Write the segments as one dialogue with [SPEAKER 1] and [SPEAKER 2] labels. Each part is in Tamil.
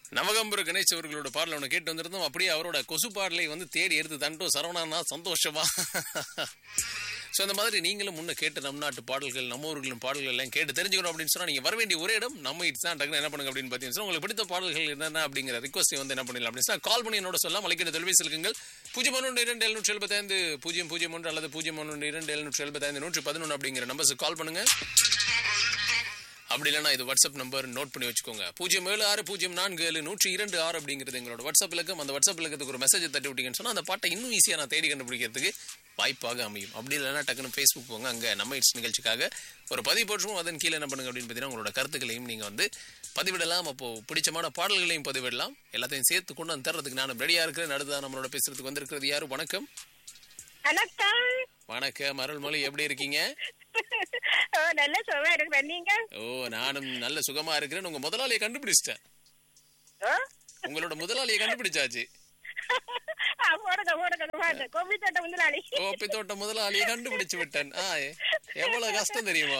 [SPEAKER 1] நவகம்புர கணேஷ் அவர்களோட பாடல ஒன்று கேட்டு வந்திருந்தோம் அப்படியே அவரோட கொசு பாடலை வந்து தேடி எடுத்து தண்டோ சரவணானா சந்தோஷமா ஸோ அந்த மாதிரி நீங்களும் முன்ன கேட்ட நம் நாட்டு பாடல்கள் நம்ம ஊர்களின் பாடல்கள் எல்லாம் கேட்டு தெரிஞ்சுக்கணும் அப்படின்னு சொன்னா நீங்க வர வேண்டிய ஒரே இடம் நம்ம இட்ஸ் தான் டக்குனு என்ன பண்ணுங்க அப்படின்னு பார்த்தீங்கன்னா உங்களுக்கு பிடித்த பாடல்கள் என்னென்ன அப்படிங்கிற ரிக்வஸ்ட் வந்து என்ன பண்ணலாம் அப்படின்னு சொன்னா கால் பண்ணி என்னோட சொல்லலாம் அழைக்கிற தொலைபேசி இருக்குங்கள் பூஜ்ஜியம் ஒன்று இரண்டு எழுநூற்றி எழுபத்தைந்து பூஜ்ஜியம் பூஜ்ஜியம் ஒன்று அல்லது பூஜ்ஜியம் ஒன்று இரண்டு எழுநூற்றி எழுபத்தைந்து நூற்றி பதினொன்று அப்படிங்கிற நம்பர்ஸுக்கு கால் பண்ணுங்க அப்படி இல்லைன்னா இது வாட்ஸ்அப் நம்பர் நோட் பண்ணி வச்சுக்கோங்க பூஜ்ஜியம் ஏழு ஆறு பூஜ்ஜியம் நான்கு ஏழு நூற்றி இரண்டு ஆறு அப்படிங்கிறது எங்களோட வாட்ஸ்அப் இலக்கம் அந்த வாட்ஸ்அப் இலக்கத்துக்கு ஒரு மெசேஜ் தட்டி விட்டீங்கன்னு சொன்னா அந்த பாட்டை இன்னும் ஈஸியாக நான் தேடி கண்டுபிடிக்கிறதுக்கு வாய்ப்பாக அமையும் அப்படி இல்லைன்னா டக்குன்னு ஃபேஸ்புக் போங்க அங்கே நம்ம இட்ஸ் நிகழ்ச்சிக்காக ஒரு பதிவு போட்டுருவோம் அதன் கீழே என்ன பண்ணுங்க அப்படின்னு பார்த்தீங்கன்னா உங்களோட கருத்துக்களையும் நீங்கள் வந்து பதிவிடலாம் அப்போ பிடிச்சமான பாடல்களையும் பதிவிடலாம் எல்லாத்தையும் சேர்த்து கொண்டு வந்து தர்றதுக்கு நான் ரெடியாக இருக்கிறேன் அடுத்ததான் நம்மளோட பேசுறதுக்கு வந்திருக்கிறது யாரு வணக்கம்
[SPEAKER 2] வணக்கம்
[SPEAKER 1] வணக்கம் அருள்மொழி எப்படி இருக்கீங்க
[SPEAKER 2] ஓ, நல்ல சுகமா இருக்கிறேன் நீங்க
[SPEAKER 1] ஓ நானும் நல்ல சுகமா இருக்கிறேன் உங்க முதலாளியை கண்டுபிடிச்சிட்டேன்
[SPEAKER 2] ஓ?
[SPEAKER 1] உங்களோட முதலாளியை கண்டுபிடிச்சாச்சு
[SPEAKER 2] ஆ, போடுங்க போடுங்க பாட்டு கோபி தோட்ட முதலாளி
[SPEAKER 1] கோப்பை தோட்ட முதலாளியை கண்டுபிடிச்சு விட்டேன் ஆ எ- எவ்வளவு கஷ்டம் தெரியுமா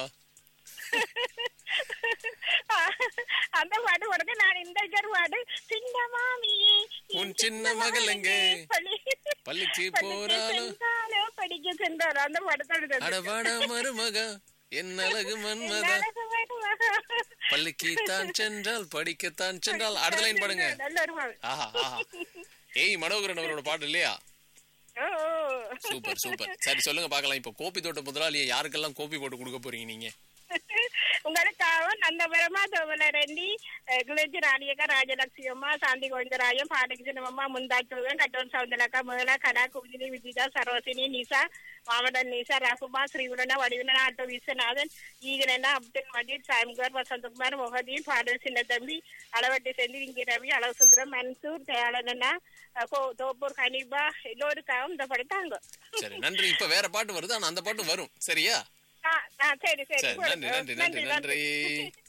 [SPEAKER 2] ஆ, அந்த பாட்டு போடுங்க நான் இந்த ஜர் பாட்டு சின்ன மாமியே
[SPEAKER 1] உன் சின்ன மகள் எங்கே?
[SPEAKER 2] பள்ளி-
[SPEAKER 1] பள்ளிக்கு
[SPEAKER 2] பள்ளிக்கு
[SPEAKER 1] போறாளோ?
[SPEAKER 2] சென்றாலோ, படிக்க சென்றாரோ அந்த பாட்டு தான் இது.
[SPEAKER 1] அடவாட மருமக என் அழகு மன்மத
[SPEAKER 2] நல்ல பாட்டு.
[SPEAKER 1] பள்ளிக்கு தான் சென்றால் படிக்கத்தான் சென்றால் அடுத்த லைன் பாடுங்க
[SPEAKER 2] நல்ல ஒரு பாட்டு.
[SPEAKER 1] ஆஹா ஆஹா ஏய் மனோகரன் அவரோட பாட்டு இல்லையா
[SPEAKER 2] ஓ, ஓ.
[SPEAKER 1] சூப்பர் சூப்பர் சரி சொல்லுங்க பார்க்கலாம் இப்போ கோப்பி தோட்ட முதலாளியை யாருக்கெல்லாம் கோப்பி போட்டு கொடுக்க போறீங்க நீங்க
[SPEAKER 2] உங்களுக்காக நந்தபுரமா தோவலரண்டி குளிர்ச்சி ராணியக்கா ராஜலட்சுமி அம்மா சாந்தி கோவிந்தராயம் பாடகி சின்னம்மா முந்தாச்சுவன் கட்டோன் சவுந்தலக்கா மேலா கலா குமுதினி விஜிதா சரோசினி நிசா மாமடன் நிசா ரகுமா ஸ்ரீவுடனா வடிவனா ஆட்டோ விஸ்வநாதன் ஈகனனா அப்துல் மஜீத் சாம்கர் வசந்தகுமார் மொஹதீன் பாடல் சின்னத்தம்பி அளவட்டி செந்தி இங்கே ரவி அளவு சுந்தரம் மன்சூர் தயாளனா தோப்பூர் ஹனீபா எல்லோருக்காகவும் இந்த படுத்தாங்க
[SPEAKER 1] சரி நன்றி இப்ப வேற பாட்டு வருது ஆனா அந்த பாட்டு வரும் சரியா
[SPEAKER 2] ஆ, ஆ, சரி சரி
[SPEAKER 1] சரி நன்றி நன்றி நன்றி நன்றி